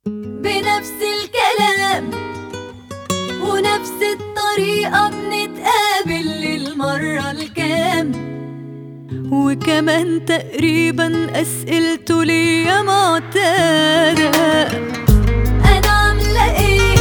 بنفس الكلام ونفس الطريقة بنتقابل للمرة الكام وكمان تقريبا أسئلته ليا معتادة أنا عاملة إيه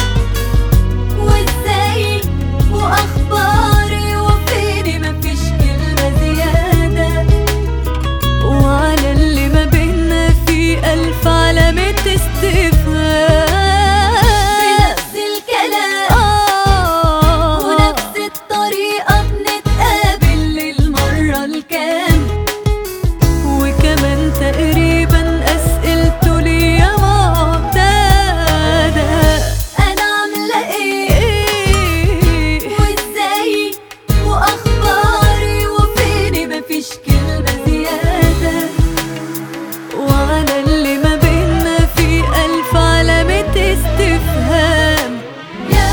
وإزاي وأخباري وفيني مفيش كلمة زيادة وعلى اللي ما بينا في ألف علامة استفهام بنفس الكلام آه ونفس الطريقة بنتقابل للمرة الكام وكمان تقريبا أسئلته ليا معتادة أنا عاملة إيه إيه وإزاي وأخباري وفيني مفيش كلمة زيادة وعلى اللي ما بينا في ألف علامة استفهام يا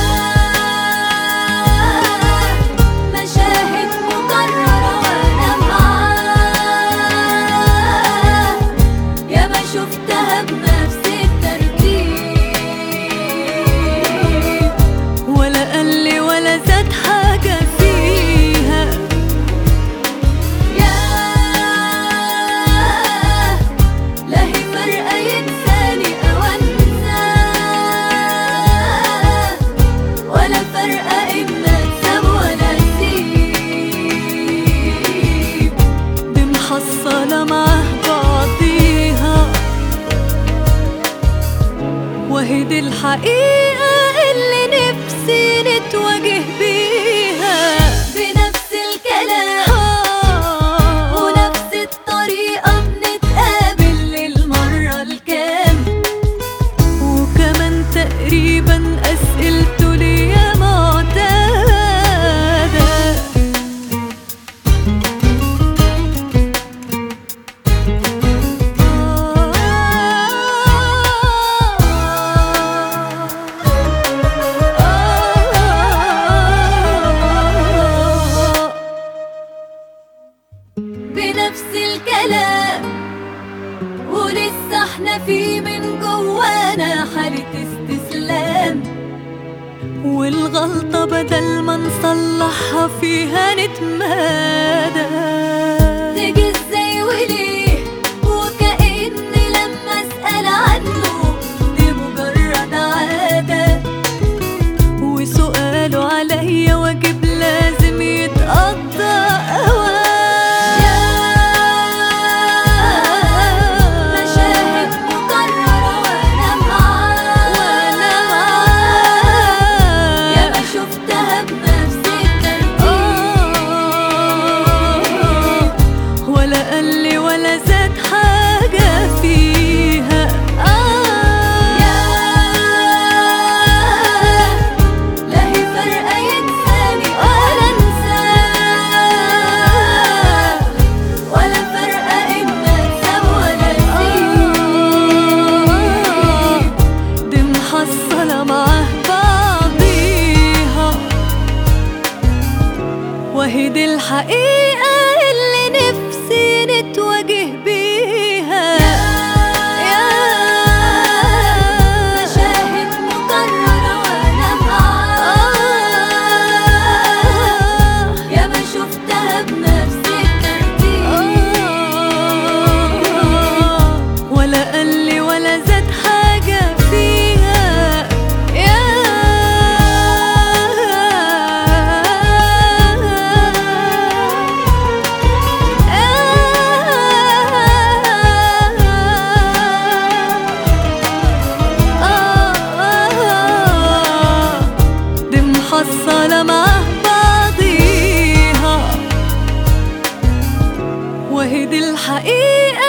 مشاهد مكررة وأنا معاه يا ما شفتها بنفس الترتيب ولا قال لي ولا زاد حاجة فيها يا لا هي فرقة ينساني أو أنساه ولا فرقة إن أكسب ولا أسيب دي محصلة معاه بعضيها وهي دي الحقيقة اللي نفسي نتواجه بيها بنفس الكلام آه ونفس الطريقة بنتقابل للمرة الكام وكمان تقريبا أسئلته ليا معتادة بنفس الكلام ولسه احنا في من جوانا حالة استسلام والغلطة بدل ما نصلحها فيها نتمادى تيجي ازاي وليه وكأني لما اسأل عنه دي مجرد عادة وسؤاله عليا واجب لازم يتقضى أوان يا مشاهد مكررة وأنا معاه وأنا معاه يا ما شفتها بنفس الترتيب ولا قال لي ولا زاد حاجة فيها يا لا هي فرقة ينساني ولا انساه ولا فرقة إن أكسب ولا أسيب دي محصلة معاه بعضيها وهي دي الحقيقة اللي نفسي نتواجه بيها يا مشاهد مكررة وأنا معاه يا ما شفتها بنفس الترتيب ولا قال لي ولا زاد حاجة فيها يا دي محصلة معاه بعضيها وهي دي الحقيقة